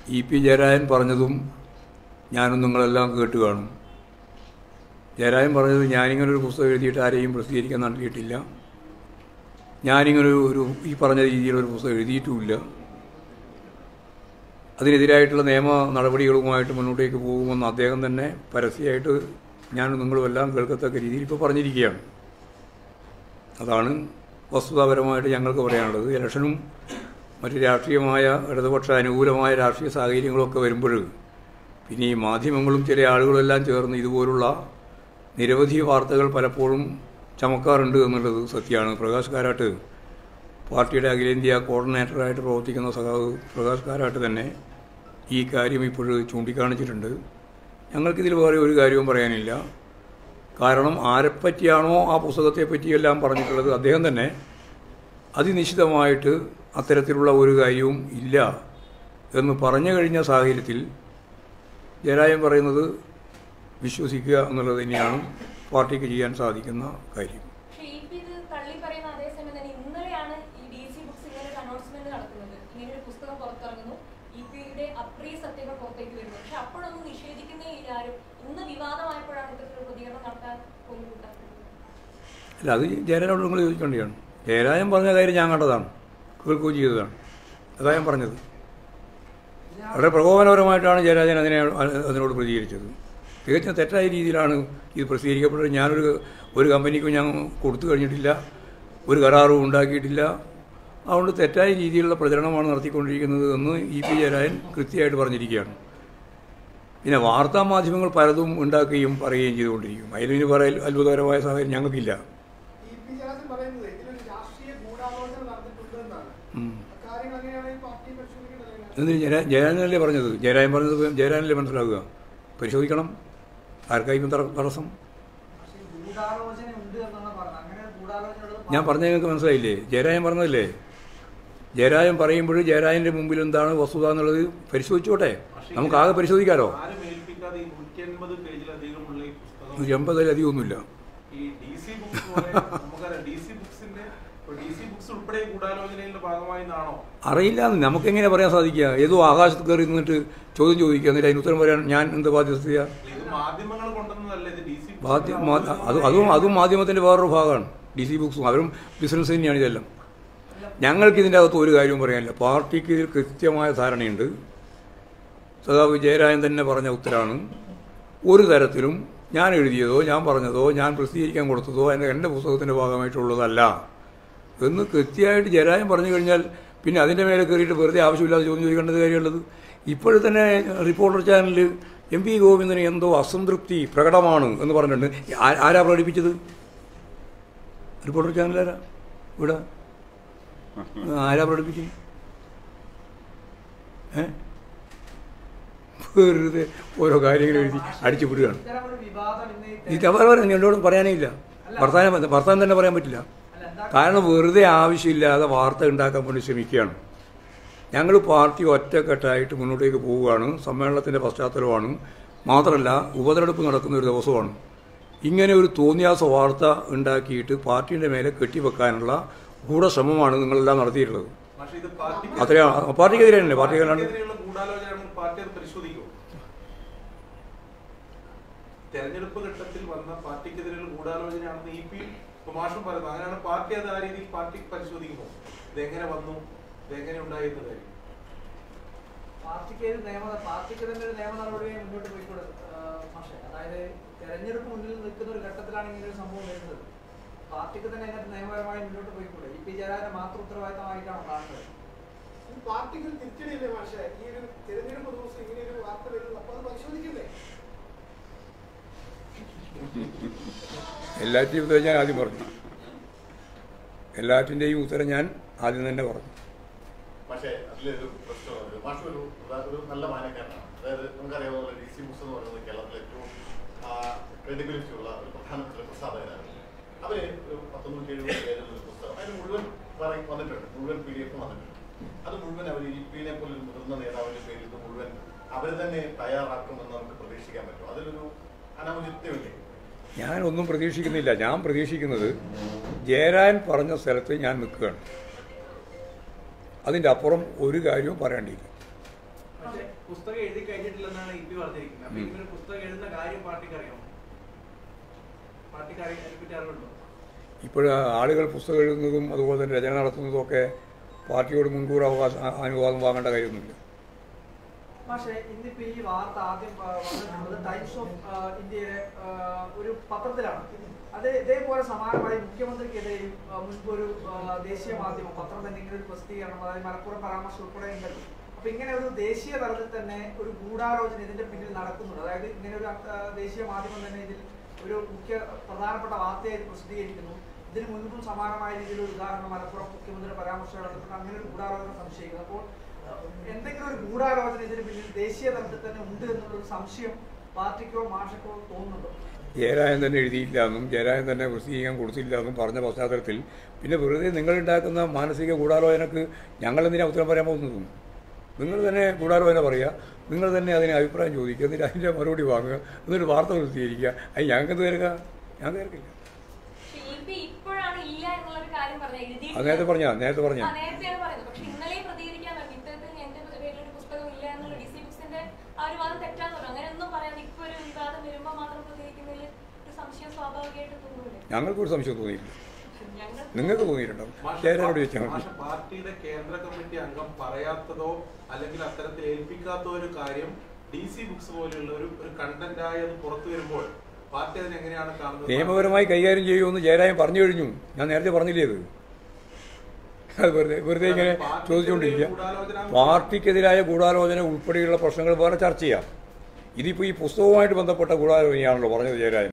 E P Jayarajan പറഞ്ഞതും ഞാനും നിങ്ങളെല്ലാം കേട്ട് കാണും ജയരാജൻ പറഞ്ഞത് ഞാനിങ്ങനൊരു പുസ്തകം എഴുതിയിട്ട് ആരെയും പ്രസിദ്ധീകരിക്കാൻ നടത്തിയിട്ടില്ല ഞാനിങ്ങനൊരു ഒരു ഈ പറഞ്ഞ രീതിയിലൊരു പുസ്തകം എഴുതിയിട്ടുമില്ല അതിനെതിരായിട്ടുള്ള നിയമ നടപടികളുമായിട്ട് മുന്നോട്ടേക്ക് പോകുമെന്ന് അദ്ദേഹം തന്നെ പരസ്യമായിട്ട് ഞാനും നിങ്ങളും എല്ലാം കേൾക്കത്തക്ക രീതിയിൽ ഇപ്പോൾ പറഞ്ഞിരിക്കുകയാണ് അതാണ് വസ്തുതാപരമായിട്ട് ഞങ്ങൾക്ക് പറയാനുള്ളത് ഇലക്ഷനും മറ്റ് രാഷ്ട്രീയമായ ഇടതുപക്ഷ അനുകൂലമായ രാഷ്ട്രീയ സാഹചര്യങ്ങളൊക്കെ വരുമ്പോൾ പിന്നെ ഈ മാധ്യമങ്ങളും ചില ആളുകളെല്ലാം ചേർന്ന് ഇതുപോലുള്ള നിരവധി വാർത്തകൾ പലപ്പോഴും ചമക്കാറുണ്ട് എന്നുള്ളത് സത്യമാണ് പ്രകാശ് കാരാട്ട് പാർട്ടിയുടെ അഖിലേന്ത്യാ കോർഡിനേറ്ററായിട്ട് പ്രവർത്തിക്കുന്ന സഖാവ് പ്രകാശ് കാരാട്ട് തന്നെ ഈ കാര്യം ഇപ്പോൾ ചൂണ്ടിക്കാണിച്ചിട്ടുണ്ട് ഞങ്ങൾക്കിതിൽ വേറെ ഒരു കാര്യവും പറയാനില്ല കാരണം ആരെപ്പറ്റിയാണോ ആ പുസ്തകത്തെ പറ്റിയെല്ലാം പറഞ്ഞിട്ടുള്ളത് അദ്ദേഹം തന്നെ അതിനിശ്ചിതമായിട്ട് അത്തരത്തിലുള്ള ഒരു കാര്യവും ഇല്ല എന്ന് പറഞ്ഞു കഴിഞ്ഞ സാഹചര്യത്തിൽ ജയരാജൻ പറയുന്നത് വിശ്വസിക്കുക എന്നുള്ളത് തന്നെയാണ് പാർട്ടിക്ക് ചെയ്യാൻ സാധിക്കുന്ന കാര്യം പക്ഷേ ഈ പി ഇത് തള്ളി പറയുന്ന അതേസമയം തന്നെ ഇന്നലെയാണ് ഈ ഡി സി ബുക്സ് ഇങ്ങനെ ഒരു അനൗൺസ്മെന്റ് നടത്തുന്നത് ഇങ്ങനെ ഒരു പുസ്തകം പുറത്തിറങ്ങുന്നു ഇ പിയുടെ അപ്രിയ സത്യങ്ങൾ പുറത്തേക്ക് വരുന്നു പക്ഷെ അപ്പോഴൊന്നും നിഷേധിക്കുന്നേ ഇല്ല ആരും ഇന്ന് വിവാദമായപ്പോഴാണ് ഇത്തരത്തിലൊരു പ്രതികരണം നടത്താൻ പോലും കൂട്ടാക്കുന്നത് അല്ല അത് ജയരാജനോട് നിങ്ങൾ ചോദിക്കേണ്ടതാണ് ജയരാജൻ പറഞ്ഞ കാര്യം ഞാൻ കണ്ടതാണ് കേൾക്കുകയും ചെയ്തതാണ് അതാ ഞാൻ പറഞ്ഞത് വളരെ പ്രകോപനപരമായിട്ടാണ് ജയരാജൻ അതിനെ അതിനോട് പ്രതികരിച്ചത് തികച്ചും തെറ്റായ രീതിയിലാണ് ഇത് പ്രസിദ്ധീകരിക്കപ്പെട്ടത് ഞാനൊരു ഒരു കമ്പനിക്കും ഞാൻ കൊടുത്തു കഴിഞ്ഞിട്ടില്ല ഒരു കരാറും ഉണ്ടാക്കിയിട്ടില്ല അതുകൊണ്ട് തെറ്റായ രീതിയിലുള്ള പ്രചരണമാണ് നടത്തിക്കൊണ്ടിരിക്കുന്നത് എന്ന് ഇ പി ജയരാജൻ കൃത്യമായിട്ട് പറഞ്ഞിരിക്കുകയാണ് പിന്നെ വാർത്താ മാധ്യമങ്ങൾ പലതും ഉണ്ടാക്കുകയും പറയുകയും ചെയ്തുകൊണ്ടിരിക്കും അതിലിന് പറയൽ അത്ഭുതകരമായ സാഹചര്യം ഞങ്ങൾക്കില്ല ഈ പി ജയരാജൻ പറയുന്നത് ഇതിലൊരു രാഷ്ട്രീയ ഗൂഢാലോചന നടന്നിട്ടുണ്ടെന്നാണ് ഉം. അക്കാര്യം അങ്ങനെയാണെങ്കിൽ പാർട്ടി പരിശോധിക്കേണ്ടത് എന്നിട്ട് ജയരാ ജയരാജനല്ലേ പറഞ്ഞത് ജയരാജൻ പറഞ്ഞത് ജയരാജനല്ലേ മനസ്സിലാക്കുക പരിശോധിക്കണം ആർക്കായി ഇപ്പം തട- തടസ്സം പക്ഷേ ഗൂഢാലോചന ഉണ്ട് എന്നാണ് പറഞ്ഞത് അങ്ങനെ ഗൂഢാലോചന ഉള്ളത് ഞാൻ പറഞ്ഞത് നിങ്ങൾക്ക് മനസ്സിലായില്ലേ ജയരാജൻ പറഞ്ഞതല്ലേ ജയരാജൻ പറയുമ്പോൾ ജയരാജൻ്റെ മുമ്പിൽ എന്താണ് വസ്തുത എന്നുള്ളത് പരിശോധിച്ചോട്ടെ നമുക്ക് ആകെ പരിശോധിക്കാലോ ആരും ഏൽപ്പിക്കാതെ ഈ നൂറ്റി അൻപത് പേജിലധികമുള്ള ഈ പുസ്തകം നൂറ്റി അമ്പതിലധികം ഒന്നുമില്ല ഈ ഡി സി ബുക്സ് പോലെ നമുക്കറിയാം ഡി സി ബുക്സിന്റെ ഡി സി ബുക്സ് ഉൾപ്പെടെ ഈ ഗൂഢാലോചനയുടെ ഭാഗമായി നിന്നാണോ അറിയില്ല നമുക്കെങ്ങനെ പറയാൻ സാധിക്കുക ഏതോ ആകാശത്ത് കയറി നിന്നിട്ട് ചോദ്യം ചോദിക്കുക എന്നിട്ട് അതിന് ഉത്തരം പറയാൻ ഞാൻ എന്ത് ബാധ്യത ഇത് മാധ്യമങ്ങൾ കൊണ്ടുവന്നതല്ല ഇത് ഡി സി മാധ്യ മാ- അത് അതും അതും മാധ്യമത്തിൻ്റെ വേറൊരു ഭാഗമാണ് ഡി സി ബുക്സും അവരും ബിസിനസ് തന്നെയാണ് ഇതെല്ലാം ഞങ്ങൾക്ക് ഇതിൻ്റെ അകത്ത് ഒരു കാര്യവും പറയാനില്ല പാർട്ടിക്ക് ഇതിൽ കൃത്യമായ ധാരണയുണ്ട് സഖാവ് ജയരാജൻ തന്നെ പറഞ്ഞ ഉത്തരമാണ് ഒരു തരത്തിലും ഞാൻ എഴുതിയതോ ഞാൻ പറഞ്ഞതോ ഞാൻ പ്രസിദ്ധീകരിക്കാൻ കൊടുത്തതോ എൻ്റെ എൻ്റെ പുസ്തകത്തിൻ്റെ ഭാഗമായിട്ടുള്ളതല്ല എന്ന് കൃത്യമായിട്ട് ജയരാജൻ പറഞ്ഞു കഴിഞ്ഞാൽ പിന്നെ അതിൻ്റെ മേലെ കയറിയിട്ട് വെറുതെ ആവശ്യമില്ലാതെ ചോദ്യം ചോദിക്കേണ്ടത് കാര്യമുള്ളത് ഇപ്പോഴും തന്നെ റിപ്പോർട്ടർ ചാനലിൽ എം പി ഗോവിന്ദന് എന്തോ അസംതൃപ്തി പ്രകടമാണ് എന്ന് പറഞ്ഞിട്ടുണ്ട് ആ- ആരാ പ്രകടിപ്പിച്ചത് റിപ്പോർട്ടർ ചാനലാരാ ഇവിടെ ആരാ പ്രകടിപ്പിച്ചു ഏ വെറുതെ ഓരോ കാര്യങ്ങൾ എഴുതി അടിച്ചു വിടുകയാണ് ഇത്തരം ഒരു വിവാദം ഇന്ന് ഈ ഇത് അവർ എന്നോട് പറയാനേ ഇല്ല വർത്താനം വർത്താനം തന്നെ പറയാൻ പറ്റില്ല അല്ല എന്താ കാരണം വെറുതെ ആവശ്യമില്ലാതെ വാർത്ത ഉണ്ടാക്കാൻ വേണ്ടി ശ്രമിക്കുകയാണ് ഞങ്ങൾ പാർട്ടി ഒറ്റക്കെട്ടായിട്ട് മുന്നോട്ടേക്ക് പോവുകയാണ് സമ്മേളനത്തിൻ്റെ പശ്ചാത്തലമാണ് മാത്രമല്ല ഉപതെരഞ്ഞെടുപ്പ് നടക്കുന്ന ഒരു ദിവസമാണ് ഇങ്ങനെ ഒരു തോന്നിയാസ വാർത്ത ഉണ്ടാക്കിയിട്ട് പാർട്ടിയുടെ മേലെ കെട്ടിവെക്കാനുള്ള ഗൂഢശ്രമമാണ് നിങ്ങളെല്ലാം നടത്തിയിട്ടുള്ളത് പക്ഷേ ഇത് പാർട്ടിക്ക് അത്രയാണ് പാർട്ടിക്കെതിരെയല്ലേ പാർട്ടിക്കാരാണ് പാർട്ടിക്കെതിരെയുള്ള ഗൂഢാലോചനയാണെങ്കിൽ പാർട്ടി അത് പരിശോധിക്കും തെരഞ്ഞെടുപ്പ് ഘട്ടത്തിൽ വന്ന പാർട്ടിക്കെതിരെയുള്ള ഗൂഢാലോചനയാണെന്ന് ഇ പി കുമാഷും പറയുന്നത് അങ്ങനെയാണ് പാർട്ടി അത് ആ രീതിയിൽ പാർട്ടി പരിശോധിക്കുമോ ഇതെങ്ങനെ വന്നു ഇതെങ്ങനെ ഉണ്ടായി എന്ന കാര്യം പാർട്ടിക്ക് ഒരു നിയമ പാർട്ടിക്ക് തന്നെ ഒരു നിയമ നടപടിയെ മുന്നോട്ട് പോയിക്കൂടെ പക്ഷേ അതായത് തെരഞ്ഞെടുപ്പ് മുന്നിൽ നിൽക്കുന്ന ഒരു ഘട്ടത്തിലാണ് ഇങ്ങനെ ഒരു സംഭവം വരുന്നത് പാർട്ടിക്ക് തന്നെ അതിനകത്ത് നിയമപരമായി മുന്നോട്ട് പോയിക്കൂടെ ഇ പി ജയരാജന്റെ മാത്രം ഉത്തരവാദിത്തമായിട്ടാണ് കാണുന്നത് ഈ പാർട്ടിക്ക് ഒരു തിരിച്ചടിയില്ലേ മാഷെ ഈ ഒരു തിരഞ്ഞെടുപ്പ് ദിവസം ഇങ്ങനെ ഒരു വാർത്ത വരുന്നത് അപ്പൊ അത് പരിശോധിക്കണ്ടേ എല്ലാറ്റിൻ്റെയും ഉത്തരം ഞാൻ ആദ്യം പറഞ്ഞു എല്ലാറ്റിൻ്റെയും ഉത്തരം ഞാൻ ആദ്യം തന്നെ പറഞ്ഞു പക്ഷേ അതിലൊരു പ്രശ്നമുണ്ട് മാഷ് ഒരു ഒരു നല്ല മാനക്കാരനാണ് അതായത് നമുക്കറിയാവുന്ന ഡി സി ബുക്സ് എന്ന് പറയുന്നത് കേരളത്തിലെ ഏറ്റവും ക്രെഡിബിലിറ്റി ഉള്ള ഒരു പ്രധാനപ്പെട്ട പ്രസാധകരാണ് അവര് ഒരു പത്തൊന്നൂറ്റി എഴുപത് പേരുള്ള ഒരു പുസ്തകം അതിന് മുഴുവൻ പറ- വന്നിട്ടുണ്ട് മുഴുവൻ പി ഡി എഫ് വന്നിട്ടുണ്ട് അത് മുഴുവൻ അവർ ഇ പിനെ പോലെ ഒരു മുതിർന്ന നേതാവിന്റെ പേരിൽ ഇത് മുഴുവൻ അവർ തന്നെ തയ്യാറാക്കുമെന്ന് നമുക്ക് പ്രതീക്ഷിക്കാൻ പറ്റും അതിലൊരു അനൗചിത്യമില്ലേ ഞാനൊന്നും പ്രതീക്ഷിക്കുന്നില്ല ഞാൻ പ്രതീക്ഷിക്കുന്നത് ജയരാജൻ പറഞ്ഞ സ്ഥലത്ത് ഞാൻ നിൽക്കുകയാണ് അതിൻ്റെ അപ്പുറം ഒരു കാര്യവും പറയേണ്ടിയില്ല പക്ഷേ പുസ്തകം എഴുതി കഴിഞ്ഞിട്ടില്ലെന്നാണ് ഇ പി പറഞ്ഞിരിക്കുന്നത് അപ്പൊ ഉം. ഇങ്ങനെ പുസ്തകം എഴുതുന്ന കാര്യം പാർട്ടിക്ക് അറിയാമോ പാർട്ടിക്ക് അറിയാൻ അതിനെപ്പറ്റി അറിവുണ്ടോ ഇപ്പോൾ ആളുകൾ പുസ്തകം എഴുതുന്നതും അതുപോലെ തന്നെ രചന നടത്തുന്നതും ഒക്കെ പാർട്ടിയോട് മുൻകൂർ അവകാശം അനുവാദം വാങ്ങേണ്ട കാര്യമൊന്നുമില്ല പക്ഷേ ഇന്നിപ്പോ ഈ വാർത്ത ആദ്യം ആ, വന്നിട്ടുള്ളത് ടൈംസ് ഓഫ് ആ, ഇന്ത്യയിലെ ആ, ഒരു പത്രത്തിലാണ് അത് ഇതേപോലെ സമാനമായി മുഖ്യമന്ത്രിക്കെതിരെയും ആ, മുൻപ് ഒരു ആ, ദേശീയ മാധ്യമം പത്രം തന്നെ ഇങ്ങനെ ഒരു പ്രസിദ്ധീകരണം അതായത് മലപ്പുറം പരാമർശം ഉൾപ്പെടെ ഉണ്ടല്ലോ അപ്പൊ ഇങ്ങനെ ഒരു ദേശീയ തലത്തിൽ തന്നെ ഒരു ഗൂഢാലോചന ഇതിന്റെ പിന്നിൽ നടക്കുന്നുണ്ട് അതായത് ഇങ്ങനെ ഒരു ആ, ദേശീയ മാധ്യമം തന്നെ ഇതിൽ ഒരു മുഖ്യ പ്രധാനപ്പെട്ട വാർത്തയായി പ്രസിദ്ധീകരിക്കുന്നു ഇതിന് മുൻപും സമാനമായ രീതിയിൽ ഒരു ഉദാഹരണം മലപ്പുറം മുഖ്യമന്ത്രിയുടെ പരാമർശം നടന്നിട്ട് അങ്ങനെ ഒരു ഗൂഢാലോചന സംശയിക്കുന്നു അപ്പോൾ എന്തെങ്കിലും ഒരു ഗൂഢാലോചന ഇതിന് പിന്നിൽ ദേശീയ തലത്തിൽ തന്നെ ഉണ്ട് എന്നുള്ളൊരു സംശയം പാർട്ടിക്കോ മാഷക്കോ തോന്നുന്നുണ്ടോ ജയരാജൻ തന്നെ എഴുതിയില്ല എന്നും ജയരാജൻ തന്നെ പ്രസിദ്ധീകരിക്കാൻ കൊടുത്തില്ല എന്നും പറഞ്ഞ പശ്ചാത്തലത്തിൽ പിന്നെ വെറുതെ നിങ്ങളുണ്ടാക്കുന്ന മാനസിക ഗൂഢാലോചനക്ക് ഞങ്ങൾ എന്തിനാ ഉത്തരം പറയാൻ പോകുന്നതും നിങ്ങൾ തന്നെ ഗൂഢാലോചന പറയുക നിങ്ങൾ തന്നെ അതിന് അഭിപ്രായം ചോദിക്കുക എന്നിട്ട് അതിൻ്റെ മറുപടി വാങ്ങുക എന്നിട്ട് വാർത്ത പ്രസിദ്ധീകരിക്കുക അത് ഞങ്ങൾക്ക് തീർക്കുക ഞാൻ തീർക്കില്ല പക്ഷേ ഇ പി ഇപ്പോഴാണ് ഇല്ല എന്നുള്ളൊരു കാര്യം പറഞ്ഞത് എഴുതിയിട്ടില്ല. അത് നേരത്തെ പറഞ്ഞാ നേരത്തെ പറഞ്ഞാ ആ, നേരത്തെയാണ് പറയുന്നത് പക്ഷെ ഇന്നലെ പ്രതികരിക്കാൻ വേണ്ടി ഇത്തരത്തിൽ എന്റെ പേരിൽ ഒരു പുസ്തകം ഇല്ല എന്നുള്ള ഡി സി ബുക്സിന്റെ ആ ഒരു വാദം തെറ്റാന്ന് പറഞ്ഞു അങ്ങനെ ഒന്നും പറയാതെ ഇപ്പൊ ഒരു വിവാദം വരുമ്പോ മാത്രം പ്രതികരിക്കുന്നതിൽ ഒരു സംശയം സ്വാഭാവികമായിട്ട് തോന്നൂലേ ഞങ്ങൾക്കൊരു സംശയം തോന്നിയില്ല ഞങ്ങൾ നിങ്ങൾക്ക് തോന്നിയിട്ടുണ്ടാവും മാഷ് ജയരാജനോട് ചോദിച്ചാൽ മതി മാഷ് പാർട്ടിയുടെ കേന്ദ്ര കമ്മിറ്റി അംഗം പറയാത്തതോ അല്ലെങ്കിൽ അത്തരത്തിൽ ഏൽപ്പിക്കാത്തോ ഒരു കാര്യം ഡി സി ബുക്സ് പോലെയുള്ള ഒരു ഒരു കണ്ടന്റായി അത് പുറത്തു വരുമ്പോൾ പാർട്ടി അതിനെ എങ്ങനെയാണ് കാണുന്നത് നിയമപരമായി കൈകാര്യം ചെയ്യുമെന്ന് ജയരാജൻ പറഞ്ഞു കഴിഞ്ഞു ഞാൻ നേരത്തെ പറഞ്ഞില്ലേ അത് അത് വെറുതെ വെറുതെ ഇങ്ങനെ ചോദിച്ചുകൊണ്ടിരിക്കുക പാർട്ടിക്കെതിരായ ഗൂഢാലോചന ഉൾപ്പെടെയുള്ള പ്രശ്നങ്ങൾ വേറെ ചർച്ച ചെയ്യാം ഇതിപ്പോൾ ഈ പുസ്തകവുമായിട്ട് ബന്ധപ്പെട്ട ഗൂഢാലോചനയാണല്ലോ പറഞ്ഞത് ജയരാജൻ